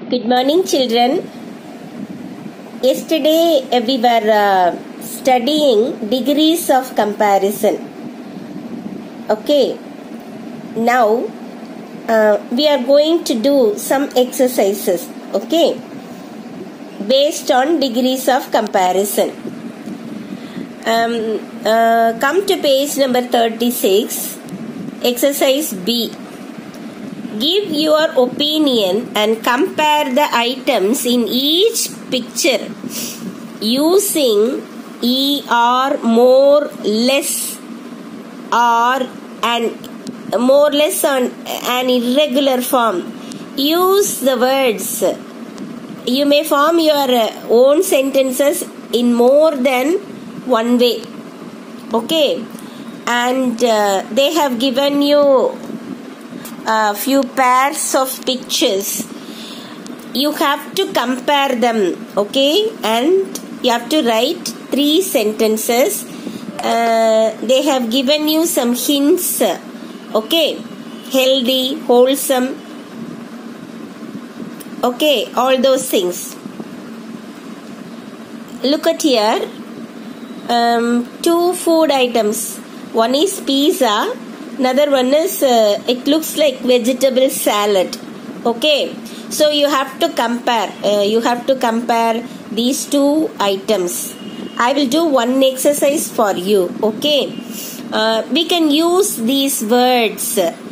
Good morning, children. Yesterday uh, we were uh, studying degrees of comparison. Okay. Now uh, we are going to do some exercises. Okay. Based on degrees of comparison. Um, uh, come to page number 36. Exercise B. Give your opinion and compare the items in each picture using er more less or and more less on an irregular form use the words you may form your own sentences in more than one way okay and uh, they have given you a few pairs of pictures you have to compare them okay and you have to write three sentences uh, they have given you some hints okay healthy wholesome okay all those things look at here um, two food items one is pizza another one is uh, it looks like vegetable salad okay so you have to compare uh, you have to compare these two items i will do one exercise for you okay uh, we can use these words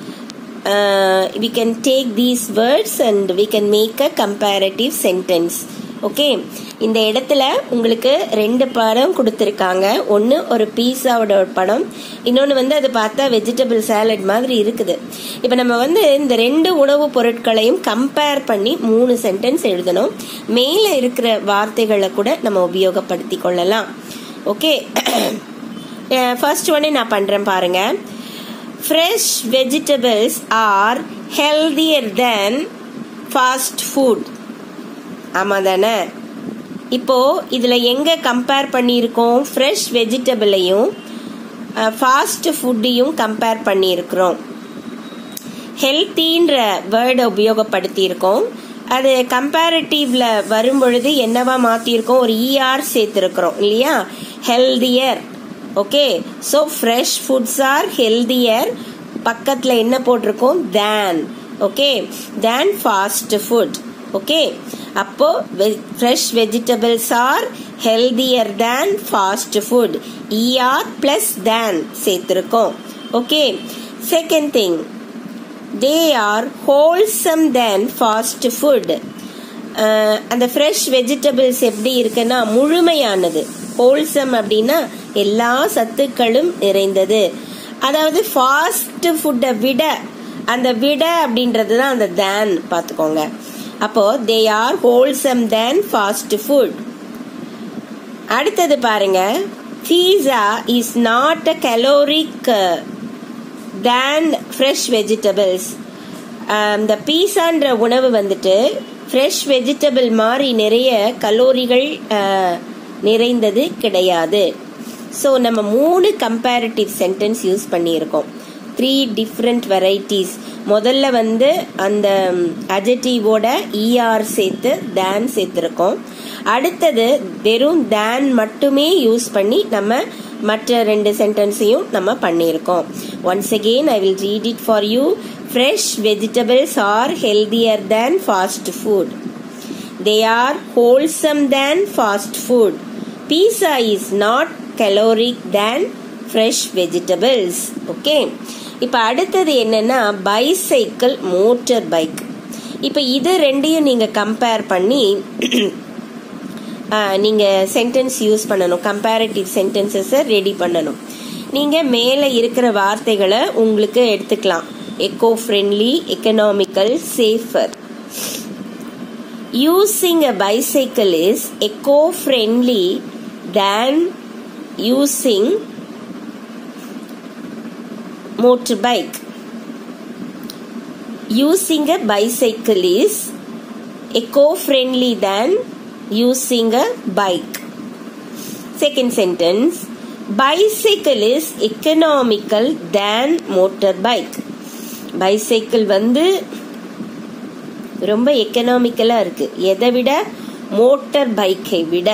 uh, we can take these words and we can make a comparative sentence okay இந்த இடத்துல உங்களுக்கு ரெண்டு படம் கொடுத்துருக்காங்க ஒன்று ஒரு பீஸாவோட படம் இன்னொன்று வந்து அது பார்த்தா வெஜிடபிள் சாலட் மாதிரி இருக்குது இப்போ நம்ம வந்து இந்த ரெண்டு உணவுப் பொருட்களையும் கம்பேர் பண்ணி மூணு சென்டென்ஸ் எழுதணும் மேலே இருக்கிற வார்த்தைகளை கூட நம்ம உபயோகப்படுத்தி கொள்ளலாம் ஓகே ஃபர்ஸ்ட் ஒன்று நான் பண்ணுறேன் பாருங்க fresh vegetables are healthier than fast food ஆமாம் தானே இப்போ இதில் எங்கே கம்பேர் பண்ணியிருக்கோம் ஃப்ரெஷ் வெஜிடபிளையும் ஃபாஸ்ட் ஃபுட்டையும் கம்பேர் பண்ணியிருக்கிறோம் ஹெல்த்தின்ற வேர்டை உபயோகப்படுத்தியிருக்கோம் அது கம்பேரிட்டிவ்ல வரும் பொழுது என்னவா மாற்றிருக்கோம் ஒரு இஆர் சேர்த்துருக்குறோம் இல்லையா healthier okay so fresh foods are healthier பக்கத்தில் என்ன போட்டிருக்கோம் than okay than fast food okay அப்போ fresh vegetables are healthier than fast food er plus than சேர்த்துருக்கோம் okay second thing they are wholesome than fast food அந்த fresh vegetables எப்படி இருக்குன்னா முழுமையானது wholesome அப்படின்னா எல்லா சத்துக்களும் நிறைந்தது அதாவது ஃபாஸ்ட் ஃபுட்டை விட அந்த விட அப்படின்றது தான் அந்த தேன் பார்த்துக்கோங்க அப்போ they are wholesome than fast food அடுத்தது பாருங்க pizza is not a caloric than fresh vegetables இந்த பீஸான்ற உணவு வந்துட்டு ஃப்ரெஷ் வெஜிடபிள் மாதிரி நிறைய கலோரிகள் நிறைந்தது கிடையாது ஸோ நம்ம மூணு கம்பேரிட்டிவ் சென்டென்ஸ் யூஸ் பண்ணியிருக்கோம் த்ரீ டிஃப்ரெண்ட் வெரைட்டிஸ் முதல்ல வந்து அந்த அஜெட்டிவோட இஆர் சேர்த்து தேன் சேர்த்துருக்கோம் அடுத்தது வெறும் தேன் மட்டுமே யூஸ் பண்ணி நம்ம மற்ற ரெண்டு சென்டென்ஸையும் நம்ம பண்ணியிருக்கோம் once again I will read it for you fresh vegetables are healthier than fast food they are wholesome than fast food pizza is not caloric than fresh vegetables okay இப்போ அடுத்தது என்னன்னா பைசைக்கிள் மோட்டர் பைக் இப்போ இது ரெண்டையும் நீங்கள் compare பண்ணி நீங்கள் sentence use பண்ணணும் கம்பேரிட்டிவ் சென்டென்சஸை ரெடி பண்ணணும் நீங்கள் மேலே இருக்கிற வார்த்தைகளை உங்களுக்கு எடுத்துக்கலாம் eco friendly economical safer using a bicycle is eco friendly than using motorbike. Using a bicycle is eco-friendly than using a bike. Second sentence bicycle is economical than motorbike. bicycle வந்து ரொம்ப எக்கனாமிக்கலா இருக்கு எதை விட மோட்டார் பைக்கை விட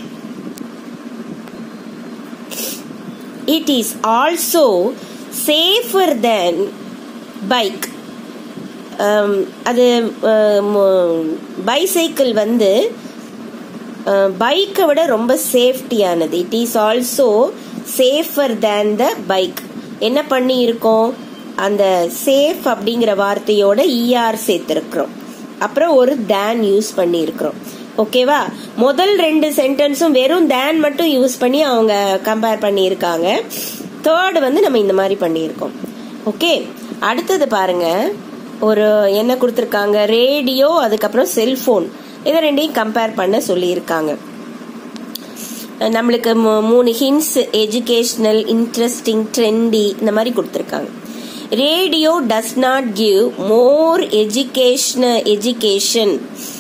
it is also safer than bike அது bicycle வந்து பைக்கை விட ரொம்ப சேஃப்டியானது it is also safer than the bike என்ன பண்ணி இருக்கோம் அந்த சேஃப் அப்படிங்கிற வார்த்தையோட இஆர் சேர்த்திருக்கிறோம் அப்புறம் ஒரு தேன் யூஸ் பண்ணி இருக்கிறோம் ஓகேவா முதல் ரெண்டு சென்டென்ஸும் வெறும் தேன் மட்டும் யூஸ் பண்ணி அவங்க கம்பேர் பண்ணியிருக்காங்க தேர்ட் வந்து நம்ம இந்த மாதிரி பண்ணியிருக்கோம் ஓகே அடுத்தது பாருங்க ஒரு என்ன கொடுத்துருக்காங்க ரேடியோ அதுக்கப்புறம் செல்போன் இதை ரெண்டையும் கம்பேர் பண்ண சொல்லியிருக்காங்க நம்மளுக்கு மூணு ஹின்ஸ் எஜுகேஷனல் இன்ட்ரெஸ்டிங் ட்ரெண்டி இந்த மாதிரி கொடுத்துருக்காங்க radio does not give more education education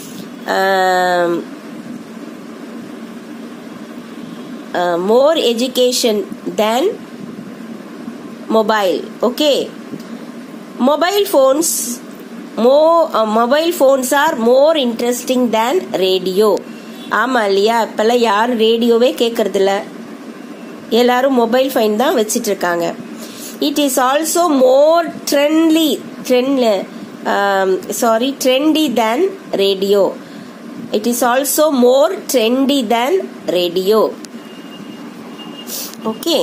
more education than mobile okay mobile phones more uh, mobile phones are more interesting than radio ஆமா இல்லையா இப்பெல்லாம் யாரும் ரேடியோவே கேட்கறது இல்ல எல்லாரும் மொபைல் ஃபைன் தான் வச்சிட்டு இருக்காங்க it is also more trendly trend sorry trendy than radio it is also more trendy than radio okay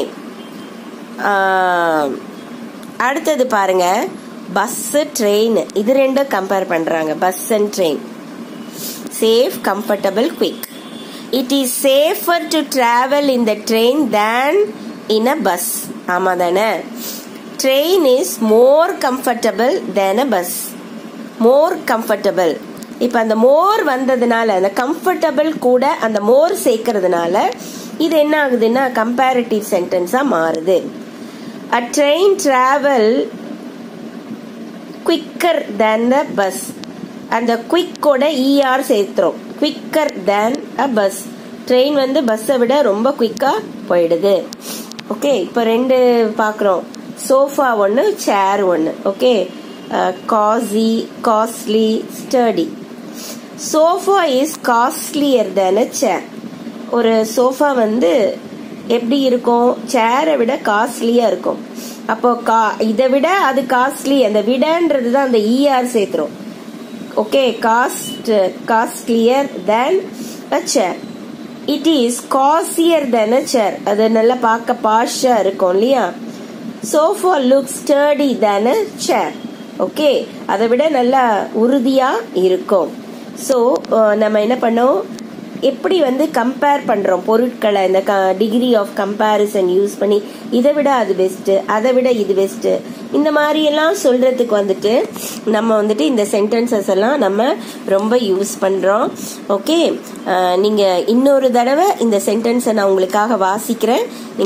அடுத்தது பாருங்க பஸ் ட்ரெயின் இது ரெண்டும் கம்பேர் பண்றாங்க bus and train safe comfortable quick it is safer to travel in the train than in a bus ஆமா தானே train is more comfortable than a bus more comfortable இப்போ அந்த மோர் வந்ததுனால அந்த கம்ஃபர்டபுள் கூட அந்த மோர் சேர்க்கறதுனால இது என்ன ஆகுதுன்னா கம்பேரிட்டிவ் சென்டென்ஸா மாறுது a train travel quicker than the bus அந்த குவிக்கோட இஆர் சேர்த்துறோம் quicker than a bus train வந்து பஸ்ஸை விட ரொம்ப குவிக்கா போயிடுது ஓகே இப்போ ரெண்டு பார்க்குறோம் சோஃபா ஒன்று சேர் ஒன்று ஓகே காசி costly sturdy sofa is costlier than a chair ஒரு சோஃபா வந்து எப்படி இருக்கும் சேரை விட காஸ்ட்லியா இருக்கும் அப்போ கா இதை விட அது காஸ்ட்லி அந்த விடன்றது தான் அந்த இஆர் சேர்த்துரும் okay cost costlier than a chair it is costier than a chair அது நல்லா பார்க்க பாஷா இருக்கும் இல்லையா sofa look sturdy than a chair okay அதை விட நல்லா உறுதியா இருக்கும் ஸோ நம்ம என்ன பண்ணோம் எப்படி வந்து கம்பேர் பண்றோம் பொருட்களை இந்த டிகிரி ஆஃப் கம்பேரிசன் யூஸ் பண்ணி இதை விட அது பெஸ்ட் அதை விட இது பெஸ்ட் இந்த மாதிரி எல்லாம் சொல்றதுக்கு வந்துட்டு நம்ம வந்துட்டு இந்த சென்டென்சஸ் எல்லாம் நம்ம ரொம்ப யூஸ் பண்றோம் ஓகே நீங்க இன்னொரு தடவை இந்த சென்டென்ஸை நான் உங்களுக்காக வாசிக்கிறேன்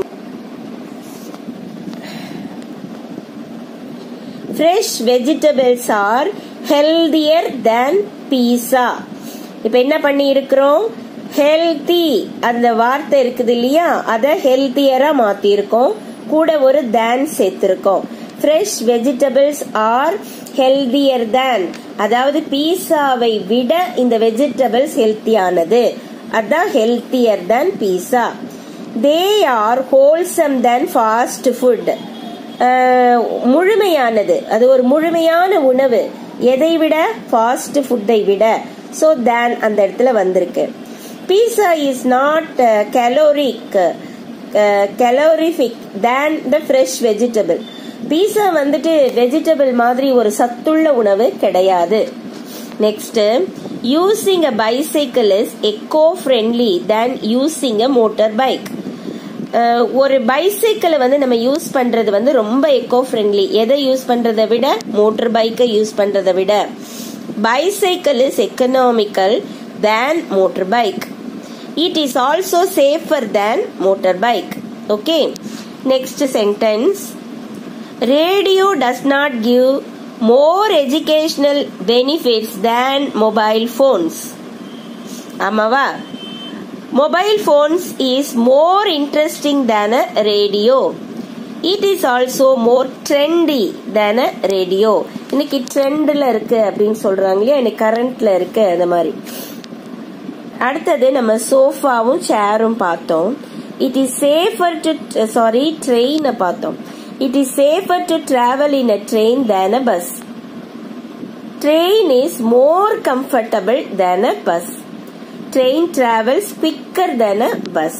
fresh vegetables are healthier than pizza இப்ப என்ன பண்ணி இருக்கிறோம் ஹெல்தி அந்த வார்த்தை இருக்குது இல்லையா அத ஹெல்த்தியரா மாத்தி இருக்கோம் கூட ஒரு தேன் சேர்த்திருக்கோம் fresh vegetables are healthier than அதாவது பீஸாவை விட இந்த வெஜிடபிள்ஸ் ஹெல்த்தியானது அதான் healthier than pizza they are wholesome than fast food முழுமையானது அது ஒரு முழுமையான உணவு எதை விட ஃபாஸ்ட் ஃபுட்டை விட ஸோ தேன் அந்த இடத்துல வந்திருக்கு pizza is not caloric calorific than the fresh vegetable pizza வந்துட்டு வெஜிடபிள் மாதிரி ஒரு சத்துள்ள உணவு கிடையாது next using a bicycle is eco friendly than using a motor bike ஒரு பைசைக்கிளை வந்து நம்ம யூஸ் பண்றது வந்து ரொம்ப எக்கோ ஃப்ரெண்ட்லி எதை யூஸ் பண்றதை விட மோட்டார் பைக்கை யூஸ் பண்றதை விட bicycle is economical than motorbike. It is also safer than motorbike. Okay. Next sentence. Radio does not give more educational benefits than mobile phones. ஆமாவா mobile phones is more interesting than a radio. It is also more trendy than a radio. இன்னைக்கு ட்ரெண்டில் இருக்கு அப்படின்னு சொல்றாங்க இல்லையா இன்னைக்கு கரண்ட்ல இருக்கு அந்த மாதிரி அடுத்தது நம்ம சோஃபாவும் சேரும் பார்த்தோம் it is safer to sorry ட்ரெயினை பார்த்தோம் it is safer to travel in a train than a bus train is more comfortable than a bus train travels quicker than a bus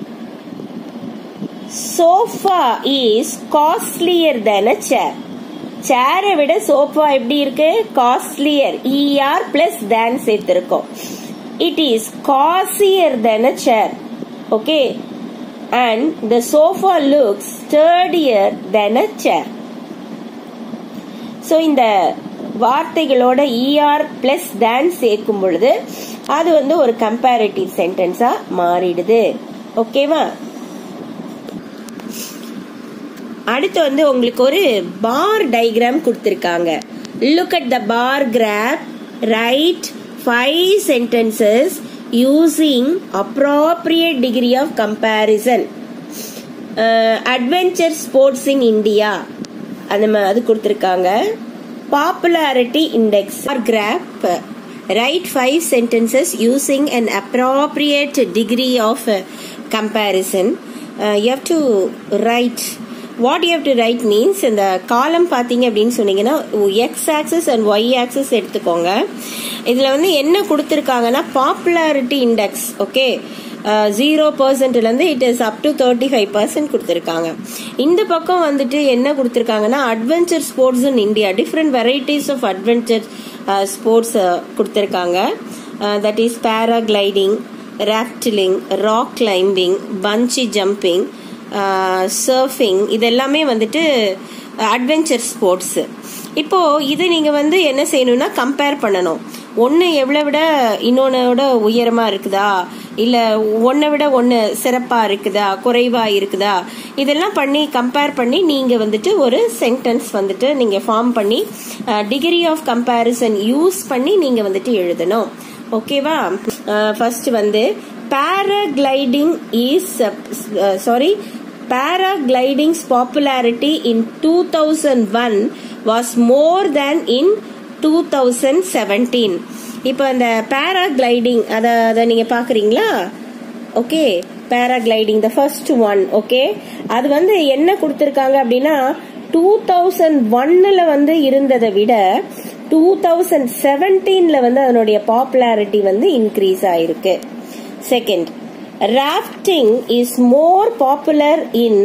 sofa is costlier than a chair சேரை விட sofa எப்படி இருக்கு costlier er plus than சேர்த்திருக்கோம் it is cozier than a chair okay and the sofa looks sturdier than a chair so இந்த வார்த்தைகளோட er plus தேன் சேர்க்கும் பொழுது அது வந்து ஒரு கம்பேரிட்டிவ் சென்டென்ஸா மாறிடுது ஓகேவா அடுத்து வந்து உங்களுக்கு ஒரு பார் டயக்ராம் கொடுத்துருக்காங்க look at the bar graph write five sentences using appropriate degree of comparison uh, adventure sports in india அந்த அது கொடுத்துருக்காங்க popularity index or graph write five sentences using an appropriate degree of comparison you have to write what you have to write means இந்த காலம் பார்த்தீங்க அப்படின்னு சொன்னீங்கன்னா X axis and Y axis எடுத்துக்கோங்க இதில் வந்து என்ன கொடுத்துருக்காங்கன்னா பாப்புலாரிட்டி இண்டெக்ஸ் ஓகே ஜீரோ பர்சன்ட்லேருந்து it is up to thirty five percent கொடுத்துருக்காங்க இந்த பக்கம் வந்துட்டு என்ன கொடுத்துருக்காங்கன்னா adventure sports in India different varieties of adventure sports கொடுத்துருக்காங்க that is paragliding rafting rock climbing bungee jumping surfing இது எல்லாமே வந்துட்டு அட்வென்ச்சர் ஸ்போர்ட்ஸ் இப்போ இது நீங்க வந்து என்ன செய்யணும்னா கம்பேர் பண்ணணும் ஒன்று எவ்வளோ விட இன்னொன்னோட உயரமா இருக்குதா இல்லை ஒன்றை விட ஒன்று சிறப்பாக இருக்குதா குறைவாக இருக்குதா இதெல்லாம் பண்ணி கம்பேர் பண்ணி நீங்கள் வந்துட்டு ஒரு சென்டென்ஸ் வந்துட்டு நீங்கள் ஃபார்ம் பண்ணி டிகிரி ஆஃப் கம்பேரிசன் யூஸ் பண்ணி நீங்கள் வந்துட்டு எழுதணும் ஓகேவா ஃபர்ஸ்ட் வந்து paragliding is uh, uh, sorry paragliding's popularity in 2001 was more than in 2017 இப்போ அந்த பேராகிளைடிங் அதை அதை நீங்கள் பார்க்குறீங்களா okay paragliding the first one okay அது வந்து என்ன கொடுத்துருக்காங்க அப்படின்னா டூ தௌசண்ட் ஒன்னில் வந்து இருந்ததை விட டூ தௌசண்ட் செவன்டீனில் வந்து அதனுடைய பாப்புலாரிட்டி வந்து இன்க்ரீஸ் ஆயிருக்கு second rafting is more popular in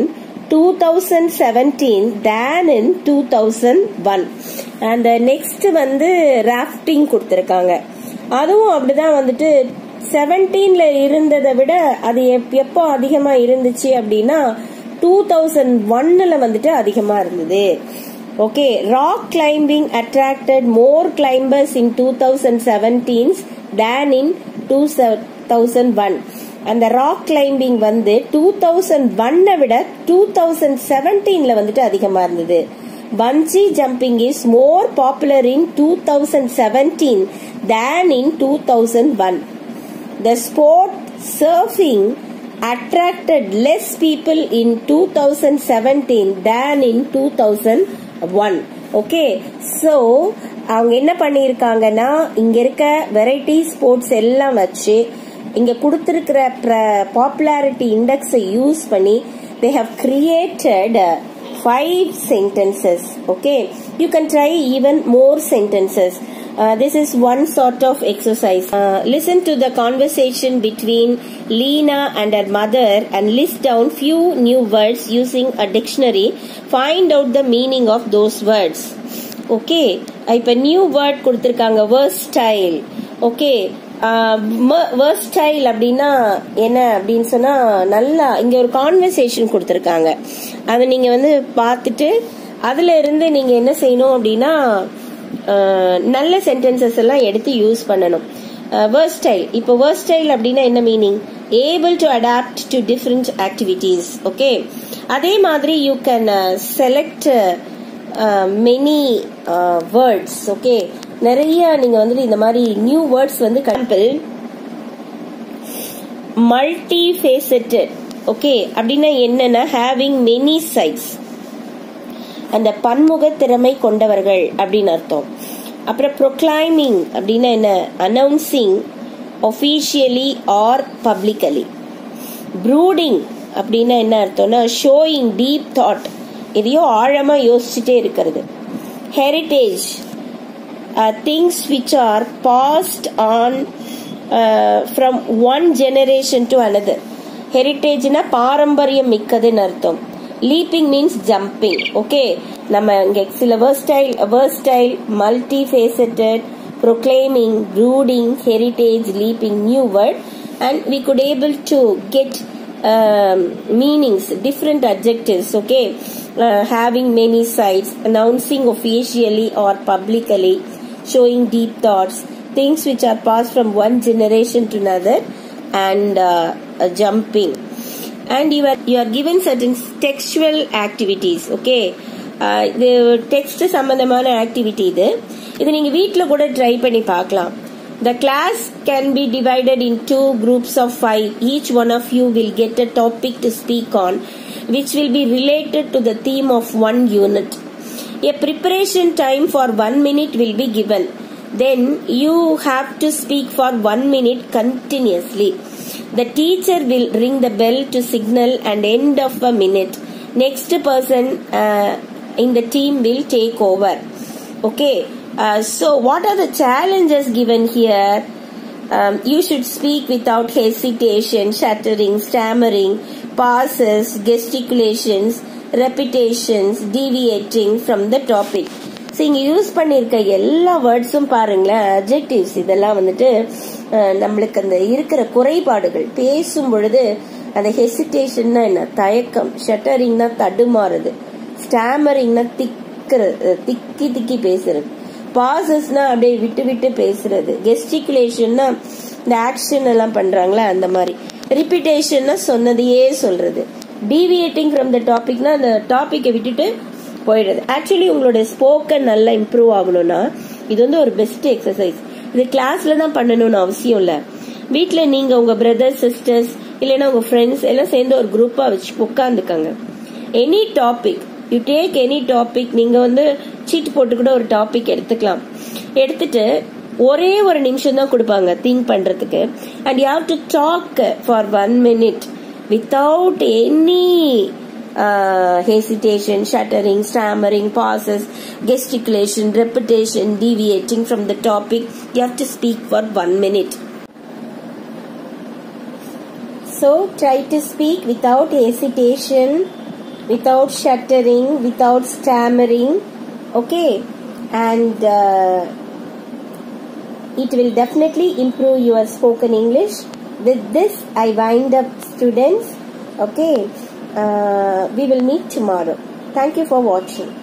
2017 than in 2001 and next வந்து ராஃப்டிங் கொடுத்துருக்காங்க அதுவும் அப்படிதான் வந்துட்டு செவன்டீன்ல இருந்ததை விட அது எப்போ அதிகமா இருந்துச்சு அப்படின்னா டூ தௌசண்ட் ஒன்னுல வந்துட்டு அதிகமா இருந்தது okay rock climbing attracted more climbers in two thousand seventeen than in two thousand one அந்த ராக் கிளைம்பிங் வந்து டூ தௌசண்ட் ஒன்னை விட டூ தௌசண்ட் செவன்டீன்ல வந்துட்டு அதிகமா இருந்தது bungee jumping is more popular in two thousand seventeen than in two thousand one the sport surfing attracted less people in 2017 than in 2001 okay so அவங்க என்ன பண்ணியிருக்காங்கன்னா இங்க இருக்க வெரைட்டி ஸ்போர்ட்ஸ் எல்லாம் வச்சு இங்க கொடுத்திருக்கிற பாப்புலாரிட்டி இண்டெக்ஸை யூஸ் பண்ணி they have created five sentences okay you can try even more sentences Uh, this is one sort of exercise. Uh, listen to the conversation between Lena and her mother and list down few new words using a dictionary. Find out the meaning of those words. Okay இப்போ new word கொடுத்துருக்காங்க versatile okay versatile அப்படின்னா என்ன அப்படின்னு சொன்னால் நல்லா இங்கே ஒரு conversation கொடுத்துருக்காங்க அதை நீங்கள் வந்து பார்த்துட்டு அதில் இருந்து நீங்கள் என்ன செய்யணும் அப்படின்னா நல்ல சென்டென்சஸ் எல்லாம் எடுத்து யூஸ் பண்ணணும் வேர்ஸ்டைல் இப்போ வேர்ஸ்டைல் அப்படின்னா என்ன meaning able to adapt to different activities okay அதே மாதிரி you can select many words okay நிறைய நீங்க வந்துட்டு இந்த மாதிரி நியூ வேர்ட்ஸ் வந்து கம்பிள் மல்டி ஃபேசட்டட் ஓகே அப்படின்னா என்னன்னா ஹேவிங் மெனி சைட்ஸ் அந்த பன்முக திறமை கொண்டவர்கள் அப்படின்னு அர்த்தம் அப்புறம் ப்ரொக்ளைமிங் அப்படின்னா என்ன announcing officially or publicly brooding அப்படின்னா என்ன அர்த்தம்னா ஷோயிங் டீப் தாட் எதையோ ஆழமா யோசிச்சுட்டே இருக்கிறது heritage things which are passed on from one generation to another ஹெரிட்டேஜ்னா பாரம்பரியம் மிக்கதுன்னு அர்த்தம் லீப்பிங் மீன்ஸ் ஜம்பிங் ஓகே நம்ம இங்க சில versatile versatile multifaceted proclaiming brooding heritage leaping new word and we could able to get um, meanings different adjectives okay uh, having many sides announcing officially or publicly showing deep thoughts things which are passed from one generation to another and uh, uh, jumping and you are you are given certain textual activities okay uh, இது text சம்பந்தமான activity இது இது நீங்க வீட்டில் கூட try பண்ணி பார்க்கலாம் The class can be divided in two groups of five. Each one of you will get a topic to speak on, which will be related to the theme of one unit. A preparation time for one minute will be given. Then you have to speak for one minute continuously. The teacher will ring the bell to signal an end of a minute. Next person uh, in the team will take over. Okay. Uh, so, what are the challenges given here? Um, you should speak without hesitation, shattering, stammering, pauses, gesticulations, repetitions, deviating from the topic. So இங்கே use பண்ணியிருக்க எல்லா வேர்ட்ஸும் பாருங்களேன் objectives இதெல்லாம் வந்துட்டு நம்மளுக்கு அந்த இருக்கிற குறைபாடுகள் பேசும் பொழுது அந்த ஹெசிடேஷன்னா என்ன தயக்கம் ஷட்டரிங்னா தடுமாறுது ஸ்டாமரிங்னா திக்கிறது திக்கி திக்கி பேசுறது பாசஸ்னா அப்படியே விட்டு விட்டு பேசுறது கெஸ்டிகுலேஷன்னா இந்த ஆக்ஷன் எல்லாம் பண்றாங்களா அந்த மாதிரி ரிப்பீட்டேஷன்னா சொன்னதையே சொல்றது டீவியேட்டிங் ஃப்ரம் த டாபிக்னா அந்த டாபிக்கை விட்டுட்டு போயிடுறது ஆக்சுவலி உங்களோட ஸ்போக்கன் நல்லா இம்ப்ரூவ் ஆகணும்னா இது வந்து ஒரு பெஸ்ட் எக்ஸசைஸ் இது கிளாஸ்ல தான் பண்ணணும்னு அவசியம் இல்ல வீட்டுல நீங்க உங்க பிரதர்ஸ் சிஸ்டர்ஸ் இல்லைன்னா உங்க ஃப்ரெண்ட்ஸ் எல்லாம் சேர்ந்து ஒரு குரூப்பா வச்சு உட்காந்துக்கங்க any topic you take any topic நீங்க வந்து சீட் போட்டு கூட ஒரு டாபிக் எடுத்துக்கலாம் எடுத்துட்டு ஒரே ஒரு நிமிஷம் தான் கொடுப்பாங்க திங்க் பண்றதுக்கு and you have to talk for one minute without any hesitation, shuttering, stammering, pauses, gesticulation, repetition, deviating from the topic. You have to speak for one minute. So try to speak without hesitation, without shuttering, without stammering. Okay, and uh, it will definitely improve your spoken English. With this, I wind up, students. Okay. Uh, we will meet tomorrow. Thank you for watching.